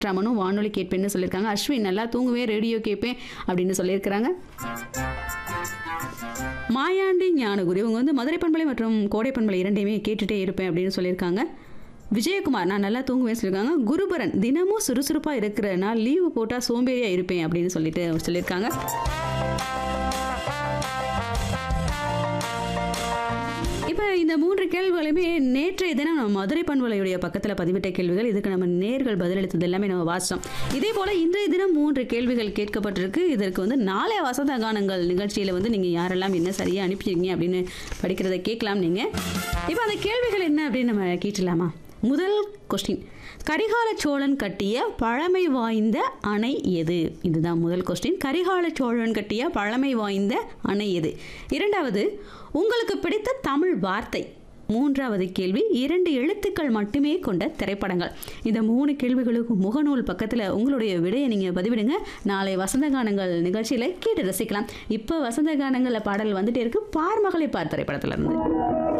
ரமனும் வானொலி கேட்பேன்னு சொல்லியிருக்காங்க அஸ்வின் நல்லா தூங்குவேன் ரேடியோ கேட்பேன் அப்படின்னு சொல்லியிருக்கிறாங்க மாயாண்டி ஞானகுரு இவங்க வந்து மதுரை பண்பலை மற்றும் கோடை பண்பலை இரண்டையுமே கேட்டுட்டே இருப்பேன் அப்படின்னு சொல்லியிருக்காங்க விஜயகுமார் நான் நல்லா தூங்குவேன் சொல்லியிருக்காங்க குருபரன் தினமும் சுறுசுறுப்பாக இருக்கிற நான் லீவு போட்டால் சோம்பேறியாக இருப்பேன் அப்படின்னு சொல்லிட்டு அவர் சொல்லியிருக்காங்க இப்போ இந்த மூன்று கேள்விகளுமே நேற்றைய தினம் நம்ம மதுரை பண்பலையுடைய பக்கத்தில் பதிவிட்ட கேள்விகள் இதுக்கு நம்ம நேர்கள் பதிலளித்தது எல்லாமே நம்ம வாசித்தோம் இதே போல் இன்றைய தினம் மூன்று கேள்விகள் கேட்கப்பட்டிருக்கு இதற்கு வந்து நாளை வசந்த கானங்கள் நிகழ்ச்சியில் வந்து நீங்கள் யாரெல்லாம் என்ன சரியாக அனுப்பிச்சிருக்கீங்க அப்படின்னு படிக்கிறத கேட்கலாம் நீங்கள் இப்போ அந்த கேள்விகள் என்ன அப்படின்னு நம்ம கேட்டலாமா முதல் கொஸ்டின் கரிகால சோழன் கட்டிய பழமை வாய்ந்த அணை எது இதுதான் முதல் கொஸ்டின் கரிகால சோழன் கட்டிய பழமை வாய்ந்த அணை எது இரண்டாவது உங்களுக்கு பிடித்த தமிழ் வார்த்தை மூன்றாவது கேள்வி இரண்டு எழுத்துக்கள் மட்டுமே கொண்ட திரைப்படங்கள் இந்த மூணு கேள்விகளுக்கு முகநூல் பக்கத்தில் உங்களுடைய விடையை நீங்கள் பதிவிடுங்க நாளை வசந்த கானங்கள் நிகழ்ச்சியில் கேட்டு ரசிக்கலாம் இப்போ வசந்த கானங்களில் பாடல் வந்துட்டே இருக்கு பார்மகளை பார் திரைப்படத்துல இருந்து